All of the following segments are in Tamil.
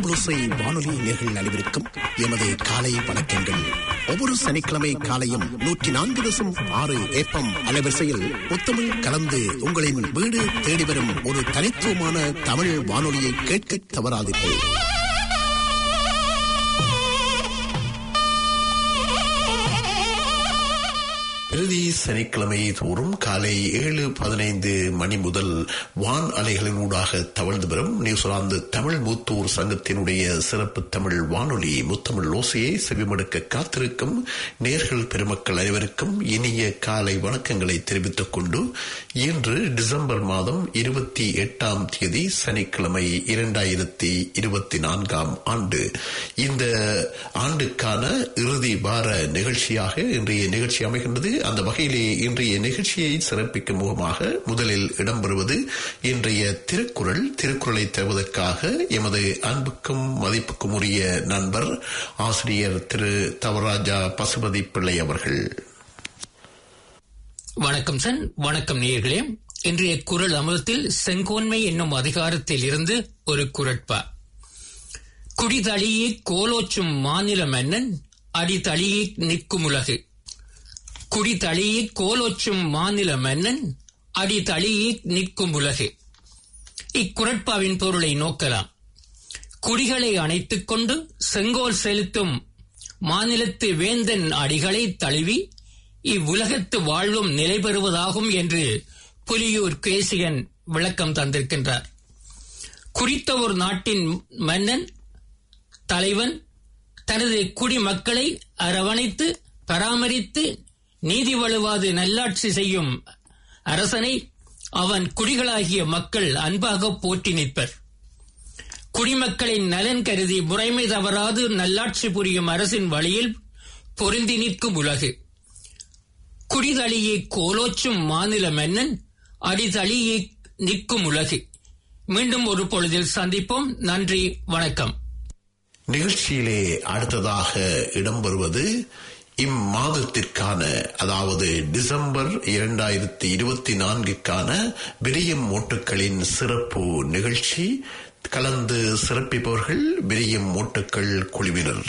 தமிழோசை வானொலி நேர்கள் அனைவருக்கும் எமது காலை வணக்கங்கள் ஒவ்வொரு சனிக்கிழமை காலையும் நூற்றி நான்கு தசம் ஆறு ஏப்பம் அலைவரிசையில் முத்தமிழ் கலந்து உங்களின் வீடு தேடி வரும் ஒரு தனித்துவமான தமிழ் வானொலியை கேட்க தவறாதீர்கள் பிரதி சனிக்கிழமை தோறும் காலை ஏழு பதினைந்து மணி முதல் வான் அலைகளின் ஊடாக தவழ்ந்து வரும் நியூசிலாந்து தமிழ் மூத்தூர் சங்கத்தினுடைய சிறப்பு தமிழ் வானொலி முத்தமிழ் ஓசையை செவிமடுக்க காத்திருக்கும் நேர்கள் பெருமக்கள் அனைவருக்கும் இனிய காலை வணக்கங்களை தெரிவித்துக் கொண்டு இன்று டிசம்பர் மாதம் இருபத்தி எட்டாம் தேதி சனிக்கிழமை இரண்டாயிரத்தி இருபத்தி நான்காம் ஆண்டு இந்த ஆண்டுக்கான இறுதி வார நிகழ்ச்சியாக இன்றைய நிகழ்ச்சி அமைகின்றது அந்த வகையிலே இன்றைய நிகழ்ச்சியை சிறப்பிக்கும் முகமாக முதலில் இடம்பெறுவது இன்றைய திருக்குறள் திருக்குறளை தருவதற்காக எமது அன்புக்கும் மதிப்புக்கும் உரிய நண்பர் ஆசிரியர் திரு தவராஜா பசுபதி பிள்ளை அவர்கள் வணக்கம் சன் வணக்கம் நேயர்களே இன்றைய குரல் அமிர்தத்தில் செங்கோன்மை என்னும் அதிகாரத்தில் இருந்து ஒரு குரட்பா குடிதழியே கோலோச்சும் மாநில மன்னன் அடிதழியே நிற்கும் உலகு குடிதழியே கோலோச்சும் மாநில மன்னன் அடிதழியே நிற்கும் உலகு இக்குரட்பாவின் பொருளை நோக்கலாம் குடிகளை அணைத்துக் கொண்டு செங்கோல் செலுத்தும் மாநிலத்து வேந்தன் அடிகளை தழுவி இவ்வுலகத்து வாழ்வும் நிலை பெறுவதாகும் என்று புலியூர் கேசியன் விளக்கம் தந்திருக்கின்றார் குறித்த ஒரு நாட்டின் மன்னன் தலைவன் தனது குடிமக்களை அரவணைத்து பராமரித்து நீதி வலுவாது நல்லாட்சி செய்யும் அரசனை அவன் குடிகளாகிய மக்கள் அன்பாக போற்றி நிற்பர் குடிமக்களின் நலன் கருதி முறைமை தவறாது நல்லாட்சி புரியும் அரசின் வழியில் பொருந்தி நிற்கும் உலகு குடிதழியை கோலோச்சும் மாநில மன்னன் அடிதழியை நிற்கும் உலகு மீண்டும் ஒரு பொழுதில் சந்திப்போம் நன்றி வணக்கம் நிகழ்ச்சியிலே அடுத்ததாக இடம்பெறுவது இம்மாதத்திற்கான அதாவது டிசம்பர் இரண்டாயிரத்தி இருபத்தி நான்குக்கான விரியம் ஓட்டுக்களின் சிறப்பு நிகழ்ச்சி கலந்து சிறப்பிப்பவர்கள் விரியம் ஓட்டுக்கள் குழுவினர்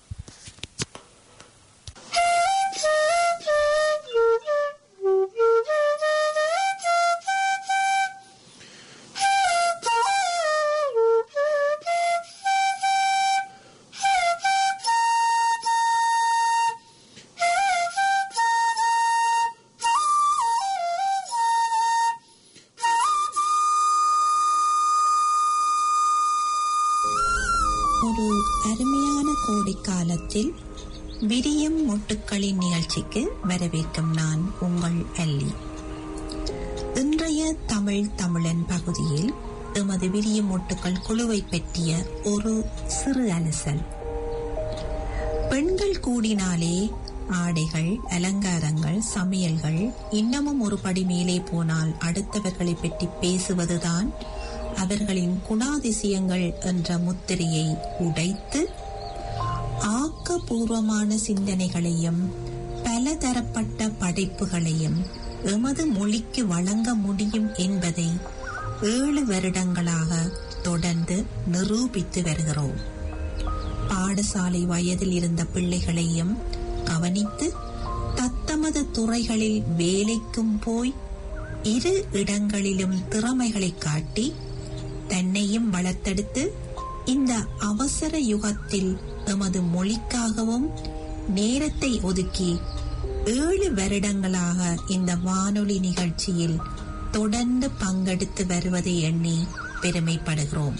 ஒரு அருமையான கோடைக்காலத்தில் விரியம் மொட்டுக்களின் நிகழ்ச்சிக்கு வரவேற்கும் நான் உங்கள் அல்லி இன்றைய தமிழ் தமிழன் பகுதியில் எமது விரியம் மொட்டுக்கள் குழுவை பற்றிய ஒரு சிறு அலசல் பெண்கள் கூடினாலே ஆடைகள் அலங்காரங்கள் சமையல்கள் இன்னமும் ஒரு படி மேலே போனால் அடுத்தவர்களை பற்றி பேசுவதுதான் அவர்களின் குணாதிசயங்கள் என்ற முத்திரையை உடைத்து ஆக்கபூர்வமான சிந்தனைகளையும் பலதரப்பட்ட படைப்புகளையும் எமது மொழிக்கு வழங்க முடியும் என்பதை ஏழு வருடங்களாக தொடர்ந்து நிரூபித்து வருகிறோம் பாடசாலை வயதில் இருந்த பிள்ளைகளையும் கவனித்து தத்தமது துறைகளில் வேலைக்கும் போய் இரு இடங்களிலும் திறமைகளை காட்டி தன்னையும் வளர்த்தெடுத்து இந்த அவசர யுகத்தில் எமது மொழிக்காகவும் நேரத்தை ஒதுக்கி ஏழு வருடங்களாக இந்த வானொலி நிகழ்ச்சியில் தொடர்ந்து பங்கெடுத்து வருவதை எண்ணி பெருமைப்படுகிறோம்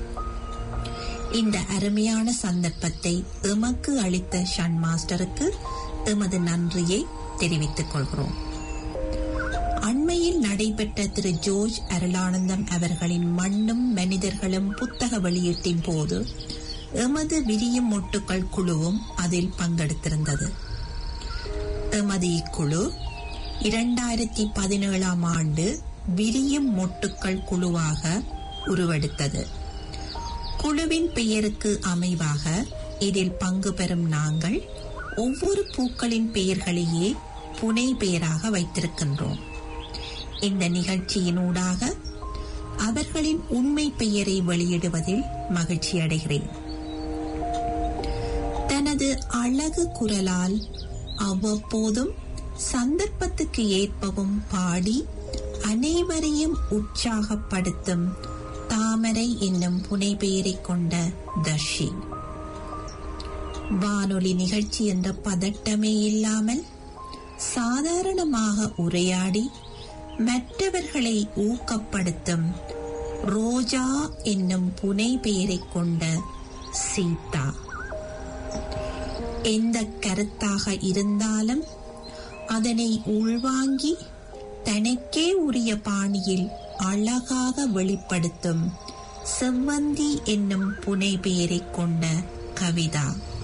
இந்த அருமையான சந்தர்ப்பத்தை எமக்கு அளித்த ஷன் மாஸ்டருக்கு எமது நன்றியை தெரிவித்துக் கொள்கிறோம் அண்மையில் நடைபெற்ற திரு ஜோர்ஜ் அருளானந்தம் அவர்களின் மண்ணும் மனிதர்களும் புத்தக வெளியீட்டின் போது எமது விரியும் மொட்டுக்கள் குழுவும் அதில் பங்கெடுத்திருந்தது எமது இக்குழு இரண்டாயிரத்தி பதினேழாம் ஆண்டு விரியும் மொட்டுக்கள் குழுவாக உருவெடுத்தது குழுவின் பெயருக்கு அமைவாக இதில் பங்கு பெறும் நாங்கள் ஒவ்வொரு பூக்களின் பெயர்களையே புனை பெயராக வைத்திருக்கின்றோம் இந்த நிகழ்ச்சியினூடாக அவர்களின் உண்மை பெயரை வெளியிடுவதில் மகிழ்ச்சி அடைகிறேன் தனது அழகு குரலால் அவ்வப்போதும் சந்தர்ப்பத்துக்கு ஏற்பவும் பாடி அனைவரையும் உற்சாகப்படுத்தும் தாமரை என்னும் புனைபெயரை கொண்ட தர்ஷி வானொலி நிகழ்ச்சி என்ற பதட்டமே இல்லாமல் சாதாரணமாக உரையாடி மற்றவர்களை ஊக்கப்படுத்தும் ரோஜா என்னும் புனை பெயரைக் கொண்ட சீதா எந்த கருத்தாக இருந்தாலும் அதனை உள்வாங்கி தனக்கே உரிய பாணியில் அழகாக வெளிப்படுத்தும் செவ்வந்தி என்னும் புனை பெயரைக் கொண்ட கவிதா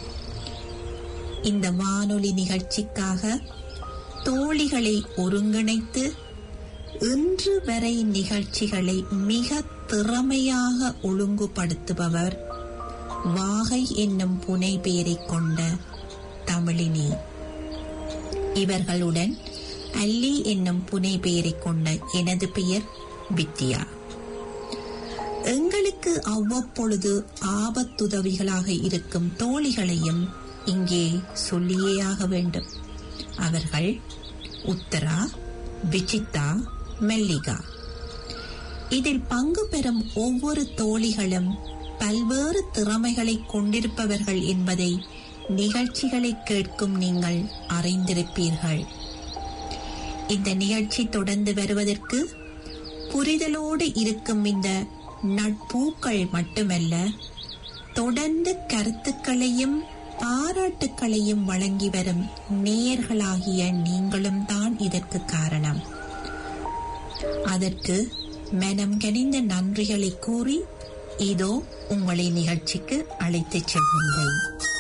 இந்த வானொலி நிகழ்ச்சிக்காக தோழிகளை ஒருங்கிணைத்து இன்று வரை நிகழ்ச்சிகளை மிக திறமையாக ஒழுங்குபடுத்துபவர் வாகை என்னும் புனை பெயரைக் கொண்ட தமிழினி இவர்களுடன் அல்லி என்னும் புனை பெயரைக் கொண்ட எனது பெயர் வித்யா எங்களுக்கு அவ்வப்பொழுது ஆபத்துதவிகளாக இருக்கும் தோழிகளையும் இங்கே சொல்லியேயாக வேண்டும் அவர்கள் உத்தரா விசித்தா மெல்லிகா இதில் பங்கு பெறும் ஒவ்வொரு தோழிகளும் பல்வேறு திறமைகளை கொண்டிருப்பவர்கள் என்பதை நிகழ்ச்சிகளை கேட்கும் நீங்கள் அறிந்திருப்பீர்கள் இந்த நிகழ்ச்சி தொடர்ந்து வருவதற்கு புரிதலோடு இருக்கும் இந்த நட்பூக்கள் மட்டுமல்ல தொடர்ந்து கருத்துக்களையும் பாராட்டுக்களையும் வழங்கி வரும் நேயர்களாகிய நீங்களும் தான் இதற்கு காரணம் அதற்கு மனம் கனிந்த நன்றிகளை கூறி இதோ உங்களை நிகழ்ச்சிக்கு அழைத்துச் செல்கின்றேன்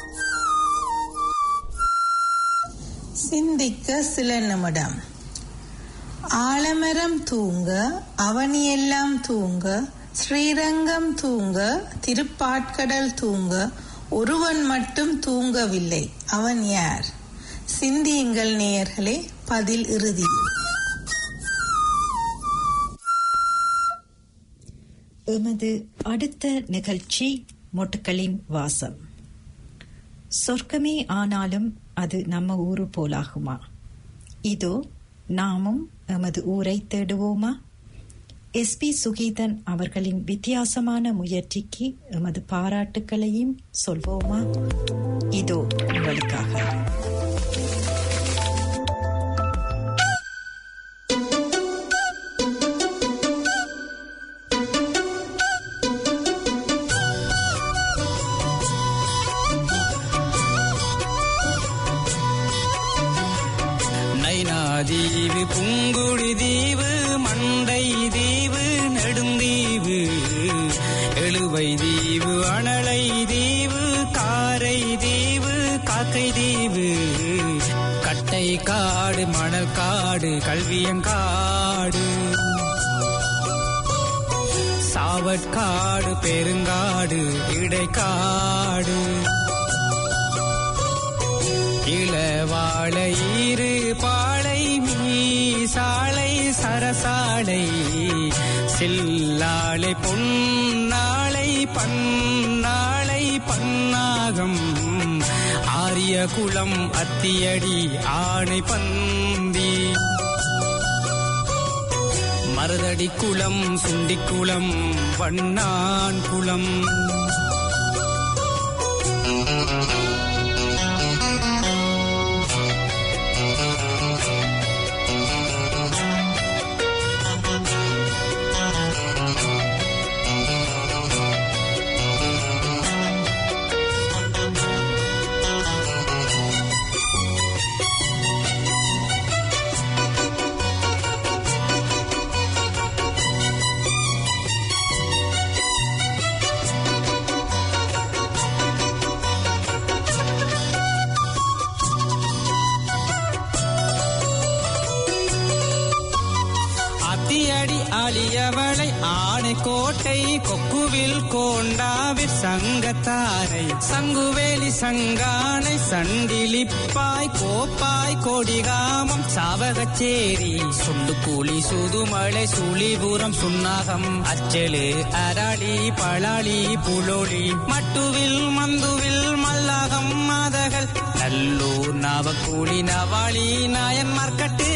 சிந்திக்க சில நிமிடம் ஆலமரம் தூங்க அவனியெல்லாம் தூங்க ஸ்ரீரங்கம் தூங்க திருப்பாட்கடல் தூங்க ஒருவன் மட்டும் தூங்கவில்லை அவன் யார் சிந்தியுங்கள் நேயர்களே பதில் இறுதி எமது அடுத்த நிகழ்ச்சி மொட்டுக்களின் வாசம் சொர்க்கமே ஆனாலும் அது நம்ம ஊரு போலாகுமா இதோ நாமும் எமது ஊரை தேடுவோமா எஸ்பி சுகீதன் அவர்களின் வித்தியாசமான முயற்சிக்கு எமது பாராட்டுக்களையும் சொல்வோமா இதோ உங்களுக்காக நைனா தீவு புங்குடி தீவு மண்டை தீவு நெடுந்தீவு எழுவை தீவு அனலை தீவு காரை தீவு காக்கை தீவு கட்டை காடு மணல் காடு கல்வியங்காடு சாவட்காடு பெருங்காடு இடைக்காடு இளவாழை ஈரு பாளை மீசாலை சரசாலை சில்லாளை பொன்னாளை பன்னாளை பன்னாகம் ஆரிய குளம் அத்தியடி ஆணை பந்தி மருதடி குளம் சுண்டிக்குளம் வண்ணான் குளம் ஆளியவளை ஆணைக்கோட்டை கொக்குவில் கோண்டாவில் சங்கத்தாரை சங்குவேலி சங்கானை சண்டிலிப்பாய் கோப்பாய் கொடிகாமம் சாவகச்சேரி சுண்டுக்கூலி சுதுமலை சுழிபுரம் சுன்னாகம் அச்சலு அராளி பளாளி புலோளி மட்டுவில் மந்துவில் மல்லாகம் மாதகள் நல்லூர் நாவக்கூலி நவாளி நாயன் மார்க்கட்டு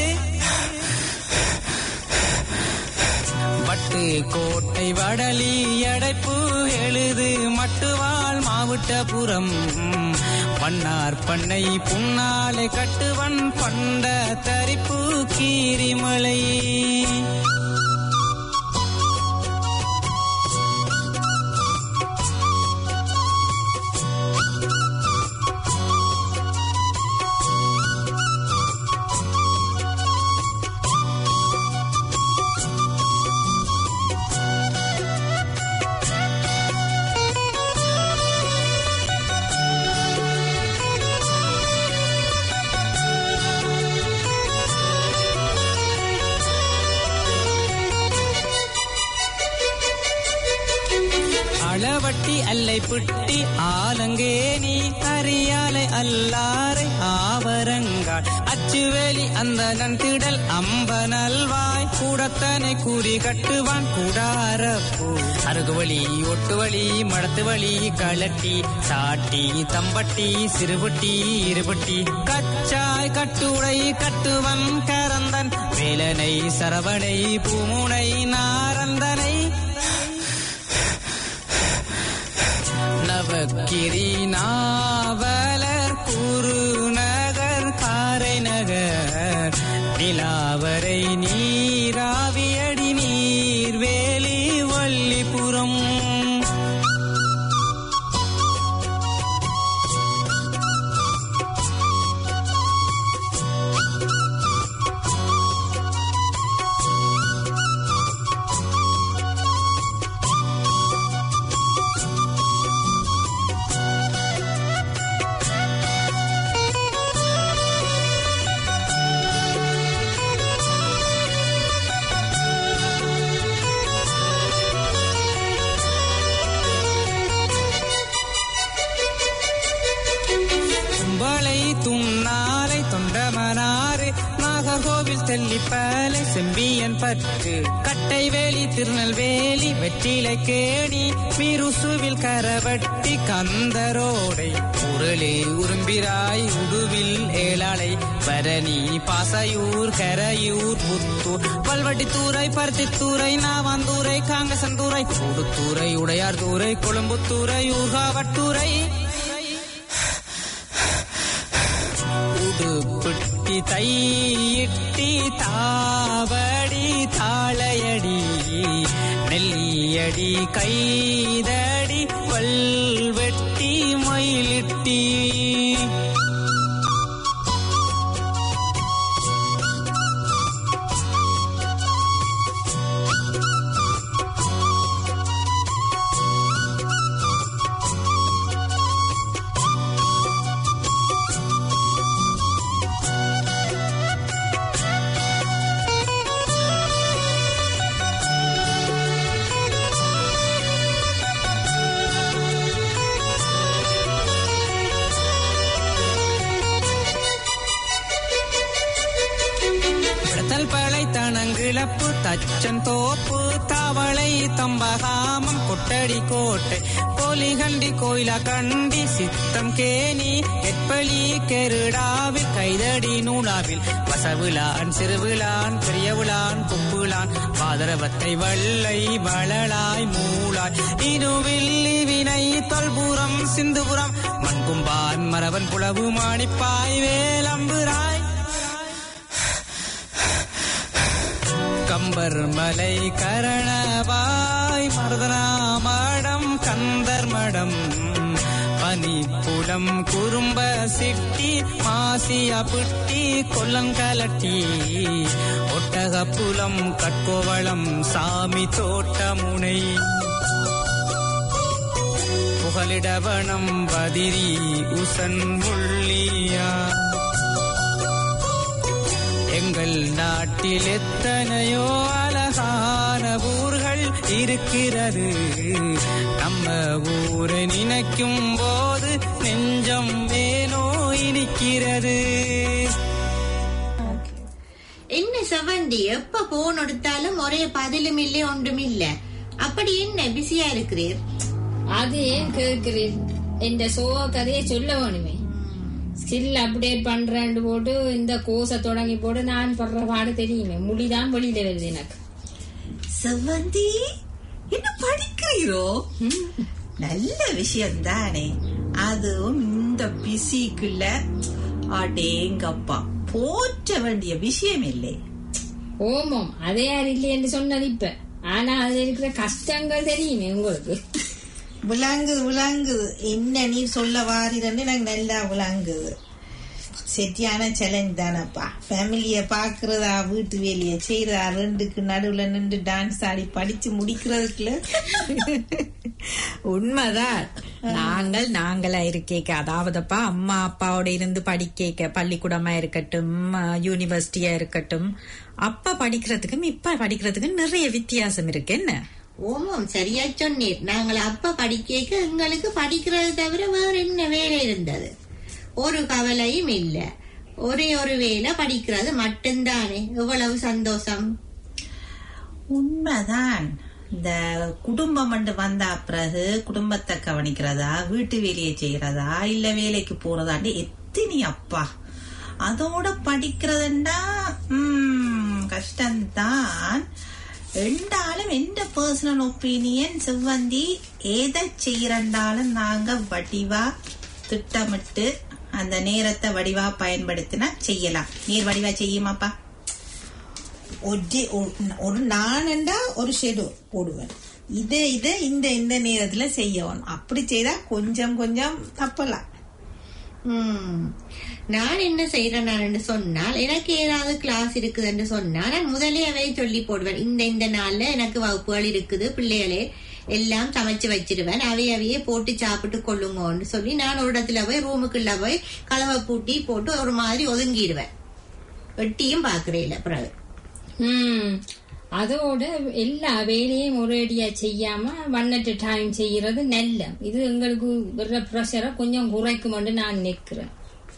வட்டு கோட்டை வடலி அடைப்பு எழுது மட்டுவாள் மாவட்டபுரம் பண்ணார் பண்ணை புன்னாலை கட்டுவன் பண்ட தரிப்பு கீரிமலை அளவட்டி அல்லை பிட்டி ஆலங்கேணி கரியாலை அல்லாரை ஆவரங்காள் அச்சுவேலி அந்த நன்திடல் அம்ப நல்வாய் கூடத்தனை கூறி கட்டுவான் கூடாரப்பூ அருகுவழி ஒட்டுவழி மடத்துவழி களட்டி சாட்டி தம்பட்டி சிறுபட்டி இருபட்டி கச்சாய் கட்டுடை கட்டுவன் கரந்தன் வேலனை சரவணை பூமுனை நாரந்தனை நவக்கிரி நாவலர் குருநகர் காரை நகர் நிலாவரை நீராவியடி நீர்வேலி வள்ளிபுரம் கும்பளை துண்ணாலை தொண்டமனாறு நாகர்கோவில் தெல்லிப்பாலை செம்பியன் பற்று கட்டைவேலி திருநெல்வேலி வெற்றிலை கேணி மிருசுவில் கரவட்டி கந்தரோடை உருளி உரும்பிராய் உடுவில் ஏழாலை பரணி பாசையூர் கரையூர் புத்தூர் பல்வட்டித்தூரை பருத்தித்தூரை நாவாந்தூரை காங்கசந்தூரை உடுத்தூரை உடையார் தூரை கொழும்புத்தூரை ஊர்காவட்டூரை உடுப்பிட்டி தையிட்டி தாவடி தாளையடி நெல்லியடி கைதடி பல்வெட்டி மயிலிட்டி விடத்தல் பழை தனங்கிழப்பு தச்சன் தோப்பு தவளை தம்பகாமம் கொட்டடி கோட்டை போலிகண்டி கோயிலா கண்டி சித்தம் கேணி எப்பளி கெருடாவில் கைதடி நூலாவில் வசவிலான் சிறுவிழான் பெரியவிழான் குப்புலான் பாதரவத்தை வள்ளை வளலாய் மூளாய் இனுவில்லி வினை தொல்புறம் சிந்துபுரம் மண்கும்பான் மரவன் புலவு மாணிப்பாய் வேலம்புராய் கம்பர் மலை கரணவாய் மருதனாமடம் கந்தர் மடம் பனிப்புலம் குறும்ப சிட்டி மாசியா புட்டி கொல்லங்கலட்டி ஒட்டகப்புலம் கட்கோவளம் சாமி தோட்டமுனை புகலிடவனம் பதிரி உசன் முள்ளியா எங்கள் நாட்டில் எத்தனையோ அழகான ஊர்கள் இருக்கிறது நம்ம ஊரை நினைக்கும் போது நெஞ்சம் ஏனோ இனிக்கிறது என்ன செவந்தி எப்ப போன் எடுத்தாலும் ஒரே பதிலும் இல்லை ஒன்றும் இல்ல அப்படி என்ன பிஸியா இருக்கிறீர் அது ஏன் கேக்குறீர் என்ற சோக கதையை சொல்ல வேணுமே ஸ்டில் அப்டேட் பண்றேன்னு போட்டு இந்த கோர்ஸை தொடங்கி போட்டு நான் படுற பாடு தெரியுமே முடிதான் வெளியில வருது எனக்கு செவ்வந்தி என்ன படிக்கிறீரோ நல்ல விஷயம் தானே அதுவும் இந்த பிசிக்குள்ள அடேங்கப்பா போற்ற வேண்டிய விஷயம் இல்லை ஓமம் அதே யார் இல்லையென்று சொன்னது இப்ப ஆனா அதுல இருக்கிற கஷ்டங்கள் தெரியுமே உங்களுக்கு விளங்குது விளங்குது என்ன நீ சொல்ல வாரிரன்னு எனக்கு நல்லா விளங்குது சரியான சேலஞ்ச் தானப்பா ஃபேமிலிய பாக்குறதா வீட்டு வேலையை செய்யறதா ரெண்டுக்கு நடுவுல நின்று டான்ஸ் ஆடி படிச்சு முடிக்கிறதுக்குள்ள உண்மைதான் நாங்கள் நாங்களா இருக்கேக்க அதாவதுப்பா அம்மா அப்பாவோட இருந்து படிக்க பள்ளிக்கூடமா இருக்கட்டும் யூனிவர்சிட்டியா இருக்கட்டும் அப்ப படிக்கிறதுக்கும் இப்ப படிக்கிறதுக்கும் நிறைய வித்தியாசம் இருக்கு என்ன ஓமம் சரியா சொன்னீர் நாங்கள் அப்ப படிக்க எங்களுக்கு படிக்கிறது தவிர வேற என்ன வேலை இருந்தது ஒரு கவலையும் இல்ல ஒரே ஒரு வேலை படிக்கிறது மட்டும்தானே எவ்வளவு சந்தோஷம் உண்மைதான் இந்த குடும்பம் வந்து வந்தா பிறகு குடும்பத்தை கவனிக்கிறதா வீட்டு வேலையை செய்யறதா இல்ல வேலைக்கு போறதாண்டு எத்தனை அப்பா அதோட படிக்கிறதுண்டா உம், கஷ்டம்தான் ரெண்டாலும் எந்த பர்சனல் ஒப்பீனியன் செவ்வந்தி எதை செய்யறண்டாலும் நாங்க வடிவா திட்டமிட்டு அந்த நேரத்தை வடிவா பயன்படுத்தினா செய்யலாம் நீர் வடிவா செய்யுமாப்பா ஒரு ஒரு நானண்டா ஒரு ஷெடியூல் போடுவேன் இதை இதை இந்த இந்த நேரத்துல செய்யணும் அப்படி செய்தா கொஞ்சம் கொஞ்சம் தப்பலாம் ம். நான் என்ன செய்யறேன் சொன்னால் எனக்கு ஏதாவது கிளாஸ் இருக்குதுன்னு சொன்னா நான் முதலே அவை சொல்லி போடுவேன் இந்த இந்த நாள்ல எனக்கு வகுப்புகள் இருக்குது பிள்ளைகளே எல்லாம் சமைச்சு வச்சிருவேன் அவை அவையே போட்டு சாப்பிட்டு கொள்ளுங்கன்னு சொல்லி நான் ஒரு இடத்துல போய் ரூமுக்குள்ள போய் கலவை பூட்டி போட்டு ஒரு மாதிரி ஒதுங்கிடுவேன் வெட்டியும் பாக்குறேன் பிறகு ம் அதோட எல்லா வேலையும் ஒரேடியா செய்யாம ஒன் அட் டைம் செய்யறது நல்ல இது எங்களுக்கு வர்ற ப்ரெஷரை கொஞ்சம் குறைக்குமென்று நான் நிற்கிறேன்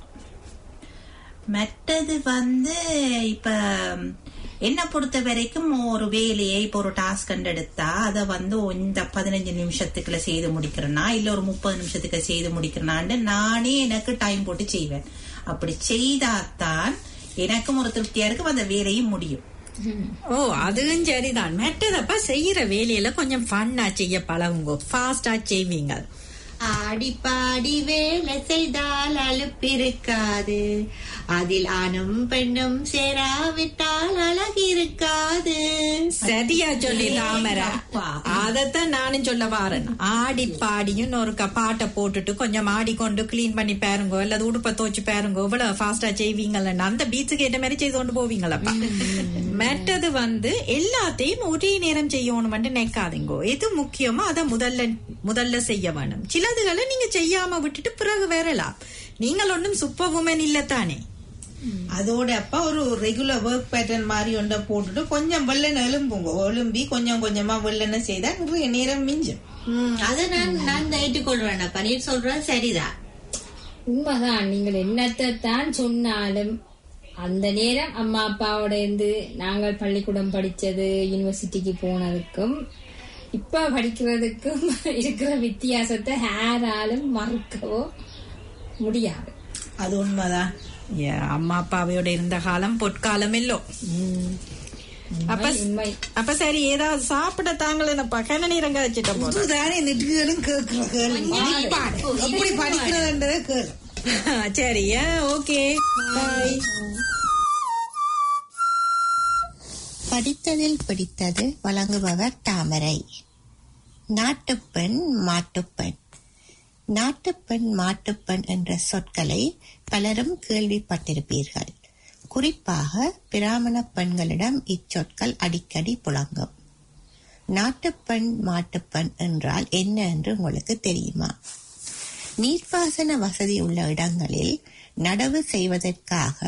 மற்றது வந்து இப்ப என்ன பொறுத்த வரைக்கும் ஒரு வேலையை இப்போ ஒரு டாஸ்க் எடுத்தா அதை வந்து இந்த பதினஞ்சு நிமிஷத்துக்குள்ள செய்து முடிக்கிறேனா இல்ல ஒரு முப்பது நிமிஷத்துக்கு செய்து முடிக்கிறேனான்னு நானே எனக்கு டைம் போட்டு செய்வேன் அப்படி செய்தாதான் எனக்கும் ஒரு திருப்தியா இருக்கும் அந்த வேலையும் முடியும் ஓ அதுவும் சரிதான் மெட்டதப்பா செய்யற வேலையில கொஞ்சம் ஃபன்னா செய்ய பழகுங்க ஃபாஸ்டா செய்வீங்க ஆடி பாடி வேலை செய்தால் அலுப்பிருக்காது அதில் ஆணும் பெண்ணும் சேராவிட்டால் அழகிருக்காது சரியா சொல்லி தாமரை அதத்தான் நானும் சொல்ல வாரேன் ஆடி பாடியும் ஒரு க- பாட்டை போட்டுட்டு கொஞ்சம் ஆடிக்கொண்டு கிளீன் பண்ணி பாருங்க அல்லது உடுப்ப தோச்சு பாருங்க இவ்வளவு ஃபாஸ்டா செய்வீங்கல்ல அந்த பீச்சுக்கு ஏற்ற மாதிரி செய்து கொண்டு போவீங்களப்பா மற்றது வந்து எல்லாத்தையும் ஒரே நேரம் செய்யணும்னு நினைக்காதீங்க எது முக்கியமோ அதை முதல்ல முதல்ல செய்ய வேணும் சிலதுகளை நீங்க செய்யாம விட்டுட்டு பிறகு வரலாம் நீங்கள் ஒன்றும் சூப்பர் உமன் இல்லத்தானே அதோட அப்பா ஒரு ரெகுலர் ஒர்க் பேட்டர்ன் மாதிரி ஒன்றை போட்டுட்டு கொஞ்சம் வெள்ளன எழும்புங்க எழும்பி கொஞ்சம் கொஞ்சமா வெள்ளன செய்தா நிறைய நேரம் மிஞ்சும் ம், அதை நான் நான் ஏற்றுக்கொள்றேன் பன்னீர் சொல்றது சரிதான் உண்மைதான் நீங்கள் என்னத்தை தான் சொன்னாலும் அந்த நேரம் அம்மா அப்பாவோட இருந்து நாங்கள் பள்ளிக்கூடம் படிச்சது யூனிவர்சிட்டிக்கு போனதுக்கும் இப்ப படிக்கிறதுக்கும் இருக்கிற வித்தியாசத்தை யாராலும் மறுக்கவோ முடியாது அது உண்மைதான் ஏ, அம்மா அப்பாவையோட இருந்த காலம் பொற்காலம் இல்லோ அப்ப உண்மை அப்ப சரி ஏதாவது சாப்பிட தாங்களேனப்பா கண்ண நீரங்க வச்சுட்ட போதும் இதுதானே நெட்டுகளும் கேட்கிற கேள்வி பாடு. எப்படி படிக்கிறதுன்றதை கேளு சரி ஓகே பாய் படித்ததில் பிடித்தது வழங்குபவர் தாமரை நாட்டுப்பெண் மாட்டுப்பெண் நாட்டுப்பெண் மாட்டுப்பெண் என்ற சொற்களை பலரும் கேள்விப்பட்டிருப்பீர்கள் குறிப்பாக பிராமண பெண்களிடம் இச்சொற்கள் அடிக்கடி புழங்கும் நாட்டுப்பெண் மாட்டுப்பெண் என்றால் என்ன என்று உங்களுக்கு தெரியுமா நீர்ப்பாசன வசதி உள்ள இடங்களில் நடவு செய்வதற்காக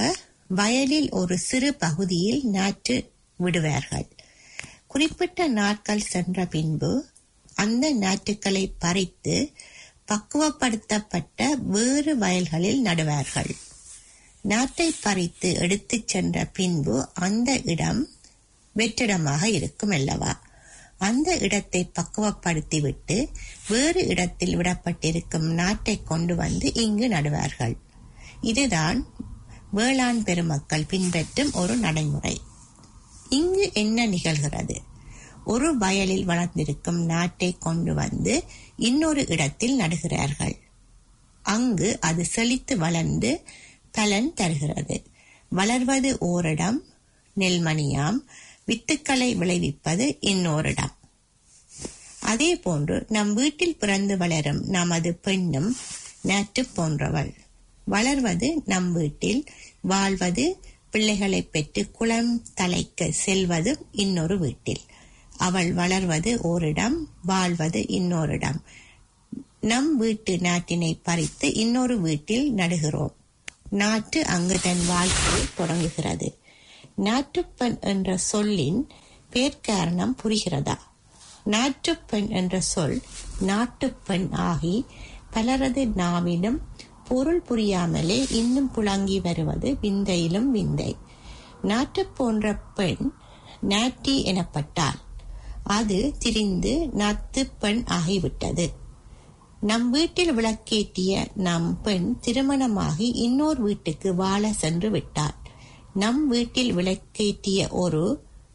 வயலில் ஒரு சிறு பகுதியில் நாற்று விடுவார்கள் குறிப்பிட்ட நாட்கள் சென்ற பின்பு அந்த நாற்றுக்களை பறித்து பக்குவப்படுத்தப்பட்ட வேறு வயல்களில் நடுவார்கள் நாட்டை பறித்து எடுத்துச் சென்ற பின்பு அந்த இடம் வெற்றிடமாக இருக்கும் அல்லவா அந்த இடத்தை பக்குவப்படுத்திவிட்டு வேறு இடத்தில் விடப்பட்டிருக்கும் நாட்டை கொண்டு வந்து இங்கு நடுவார்கள் இதுதான் வேளாண் பெருமக்கள் பின்பற்றும் ஒரு நடைமுறை இங்கு என்ன நிகழ்கிறது ஒரு வயலில் வளர்ந்திருக்கும் நாட்டை கொண்டு வந்து இன்னொரு இடத்தில் நடுகிறார்கள் அங்கு அது செழித்து வளர்ந்து பலன் தருகிறது வளர்வது ஓரிடம் நெல்மணியாம் வித்துக்களை விளைவிப்பது இன்னோரிடம் அதே போன்று நம் வீட்டில் பிறந்து வளரும் நமது பெண்ணும் நாற்று போன்றவள் வளர்வது நம் வீட்டில் வாழ்வது பிள்ளைகளை பெற்று குளம் தலைக்க செல்வது இன்னொரு வீட்டில் அவள் வளர்வது ஓரிடம் வாழ்வது இன்னொரிடம் நம் வீட்டு நாட்டினை பறித்து இன்னொரு வீட்டில் நடுகிறோம் நாட்டு அங்கு தன் வாழ்க்கையை தொடங்குகிறது நாட்டுப்பெண் என்ற சொல்லின் பேர்க்காரணம் புரிகிறதா நாட்டுப்பெண் என்ற சொல் நாட்டுப்பெண் ஆகி பலரது நாவிலும் பொருள் புரியாமலே இன்னும் புழங்கி வருவது விந்தையிலும் விந்தை நாட்டு போன்ற பெண் நாட்டி எனப்பட்டால் அது திரிந்து நாத்து பெண் ஆகிவிட்டது நம் வீட்டில் விளக்கேற்றிய நம் பெண் திருமணமாகி இன்னொரு வீட்டுக்கு வாழ சென்று விட்டாள் நம் வீட்டில் விளக்கேற்றிய ஒரு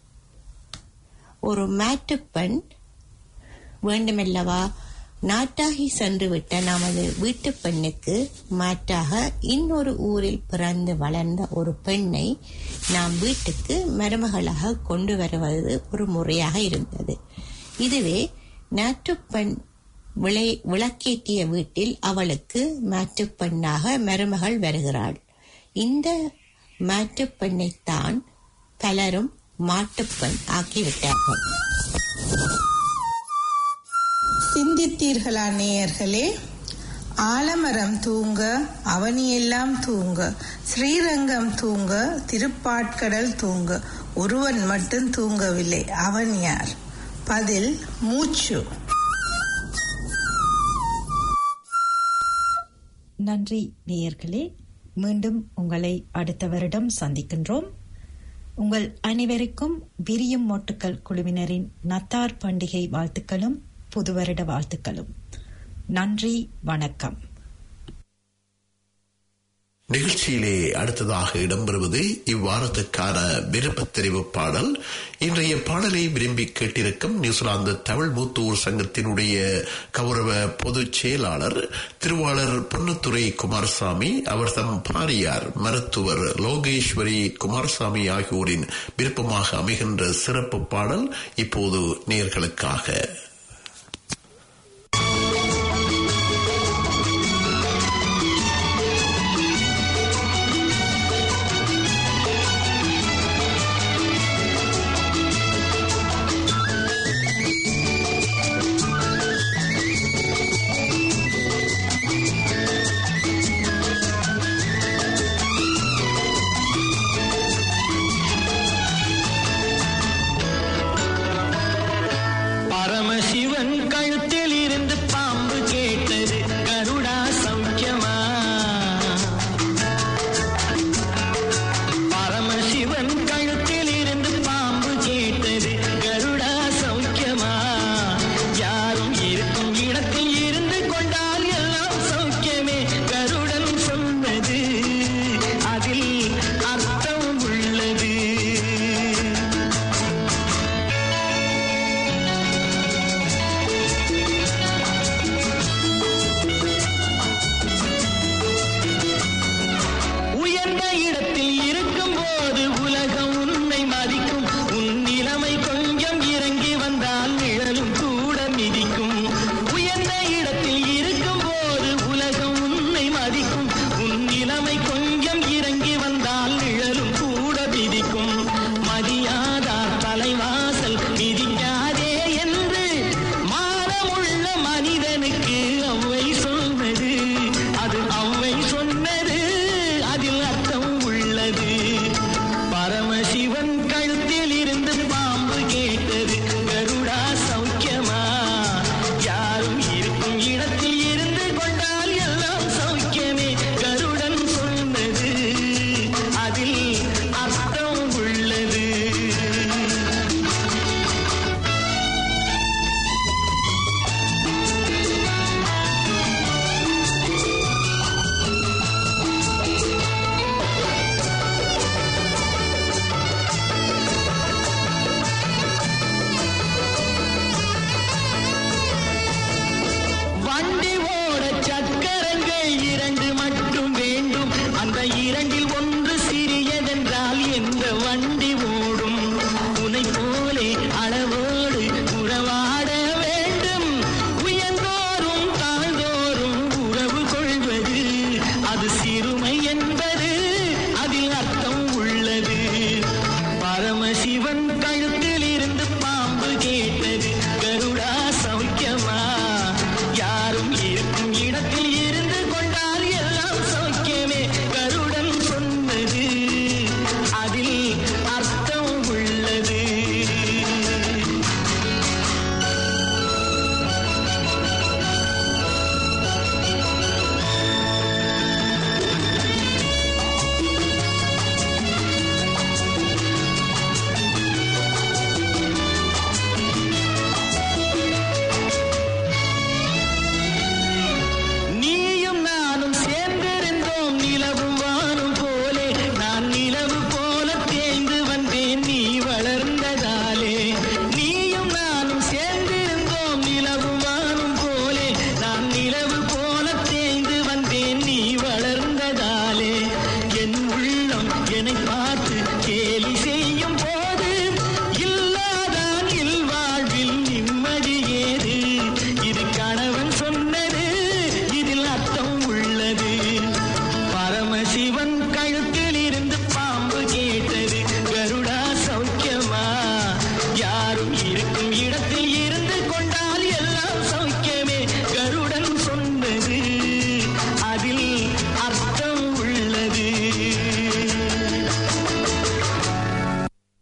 ஒரு மாற்று பெண் வேண்டுமல்லவா நாட்டாகி சென்று விட்ட நமது வீட்டு பெண்ணுக்கு மாற்றாக இன்னொரு ஊரில் பிறந்து வளர்ந்த ஒரு பெண்ணை நாம் வீட்டுக்கு மருமகளாக கொண்டு வருவது ஒரு முறையாக இருந்தது இதுவே நாட்டுப்பெண் விளை விளக்கேற்றிய வீட்டில் அவளுக்கு மாற்றுப் பெண்ணாக மருமகள் வருகிறாள் இந்த மாற்றுப் பெண்ணைத்தான் பலரும் மாட்டுப்பெண் ஆக்கிவிட்டார்கள் சிந்தித்தீர்களா நேயர்களே ஆலமரம் தூங்க அவனியெல்லாம் தூங்க ஸ்ரீரங்கம் தூங்க திருப்பாட்கடல் தூங்க ஒருவன் மட்டும் தூங்கவில்லை அவன் யார் பதில் மூச்சு நன்றி நேயர்களே மீண்டும் உங்களை அடுத்த வருடம் சந்திக்கின்றோம் உங்கள் அனைவருக்கும் விரியும் மொட்டுக்கள் குழுவினரின் நத்தார் பண்டிகை வாழ்த்துக்களும் புது வருட வாழ்த்துக்களும் நன்றி வணக்கம் நிகழ்ச்சியிலே அடுத்ததாக இடம்பெறுவது இவ்வாரத்துக்கான விருப்ப தெரிவு பாடல் இன்றைய பாடலை விரும்பி கேட்டிருக்கும் நியூசிலாந்து தமிழ் மூத்தூர் சங்கத்தினுடைய கௌரவ பொதுச் செயலாளர் திருவாளர் பொன்னுத்துறை குமாரசாமி அவர் தம் பாரியார் மருத்துவர் லோகேஸ்வரி குமாரசாமி ஆகியோரின் விருப்பமாக அமைகின்ற சிறப்பு பாடல் இப்போது நேர்களுக்காக பரம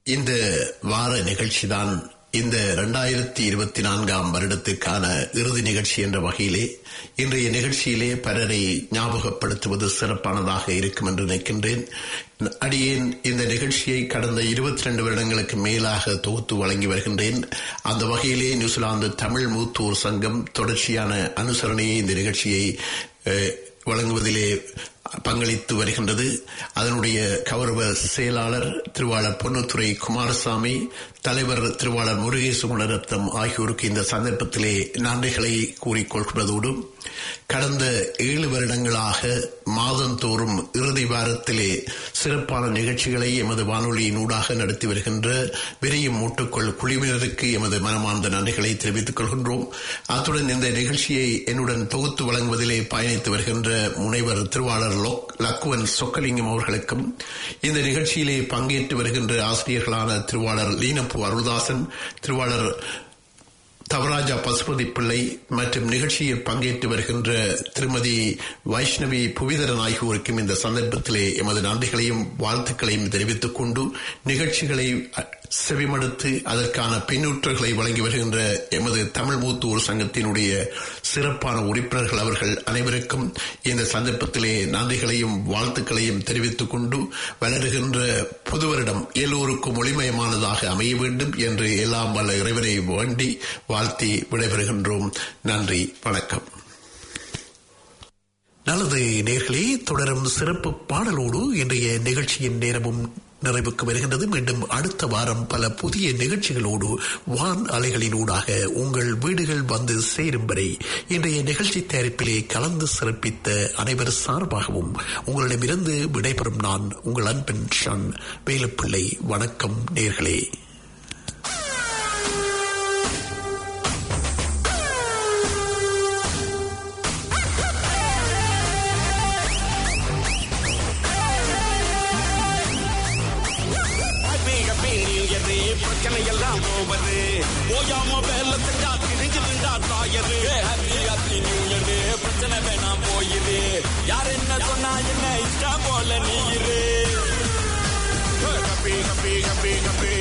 இந்த வார நிகழ்ச்சிதான் இந்த இரண்டாயிரத்தி இருபத்தி நான்காம் வருடத்துக்கான இறுதி நிகழ்ச்சி என்ற வகையிலே இன்றைய நிகழ்ச்சியிலே பலரை ஞாபகப்படுத்துவது சிறப்பானதாக இருக்கும் என்று நினைக்கின்றேன் அடியேன் இந்த நிகழ்ச்சியை கடந்த இருபத்தி ரெண்டு வருடங்களுக்கு மேலாக தொகுத்து வழங்கி வருகின்றேன் அந்த வகையிலே நியூசிலாந்து தமிழ் மூத்தோர் சங்கம் தொடர்ச்சியான அனுசரணையை இந்த நிகழ்ச்சியை அஹ், வழங்குவதிலே பங்களித்து வருகின்றது அதனுடைய கௌரவ செயலாளர் திருவாளர் பொன்னுத்துறை குமாரசாமி தலைவர் திருவாளர் முருகேசு குணரத்னம் ஆகியோருக்கு இந்த சந்தர்ப்பத்திலே நன்றிகளை கூறிக்கொள்வதோடு கடந்த ஏழு வருடங்களாக மாதந்தோறும் இறுதி வாரத்திலே சிறப்பான நிகழ்ச்சிகளை எமது வானொலியின் ஊடாக நடத்தி வருகின்ற விரையும் மூட்டுக்குள் குழுவினருக்கு எமது மனமார்ந்த நன்றிகளை தெரிவித்துக் கொள்கின்றோம் அத்துடன் இந்த நிகழ்ச்சியை என்னுடன் தொகுத்து வழங்குவதிலே பயணித்து வருகின்ற முனைவர் திருவாளர் லோக்- லக்குவன் சொக்கலிங்கம் அவர்களுக்கும் இந்த நிகழ்ச்சியிலே பங்கேற்று வருகின்ற ஆசிரியர்களான திருவாளர் லீனப்பு அருள்தாசன் திருவாளர் தவராஜா பசுபதி பிள்ளை மற்றும் நிகழ்ச்சியில் பங்கேற்று வருகின்ற திருமதி வைஷ்ணவி புவிதரன் ஆகியோருக்கும் இந்த சந்தர்ப்பத்திலே எமது நன்றிகளையும் வாழ்த்துக்களையும் தெரிவித்துக் கொண்டு நிகழ்ச்சிகளை அ, செவிமடுத்து அதற்கான பின்னூற்றல்களை வழங்கி வருகின்ற எமது தமிழ் மூத்தூர் சங்கத்தினுடைய சிறப்பான உறுப்பினர்கள் அவர்கள் அனைவருக்கும் இந்த சந்தர்ப்பத்திலே நன்றிகளையும் வாழ்த்துக்களையும் தெரிவித்துக் கொண்டு வளருகின்ற புது வருடம் எல்லோருக்கும் ஒளிமயமானதாக அமைய வேண்டும் என்று எல்லாம் வல்ல இறைவனை வேண்டி வாழ்த்தி விடைபெறுகின்றோம் நன்றி வணக்கம் நல்லது நேர்களே தொடரும் சிறப்பு பாடலோடு இன்றைய நிகழ்ச்சியின் நேரமும் நிறைவுக்கு வருகின்றது மீண்டும் அடுத்த வாரம் பல புதிய நிகழ்ச்சிகளோடு வான் அலைகளினூடாக உங்கள் வீடுகள் வந்து சேரும் வரை இன்றைய நிகழ்ச்சி தயாரிப்பிலே கலந்து சிறப்பித்த அனைவர் சார்பாகவும் உங்களிடமிருந்து விடைபெறும் நான் உங்கள் அன்பின் ஷான் வேலுப்பிள்ளை வணக்கம் நேர்களே வேக பெரியது பிரச்சனை எல்லாம் ஓவரு ஓயாம வேலை செஞ்சா திரிஞ்சிருந்தா தாயரு ஹாப்பி ஹாப்பி நியூ இயர் பிரச்சனை வேணாம் போயிரு யார் என்ன சொன்னா என்ன இஷ்டம் போல நீ இரு ஹாப்பி ஹாப்பி ஹாப்பி ஹாப்பி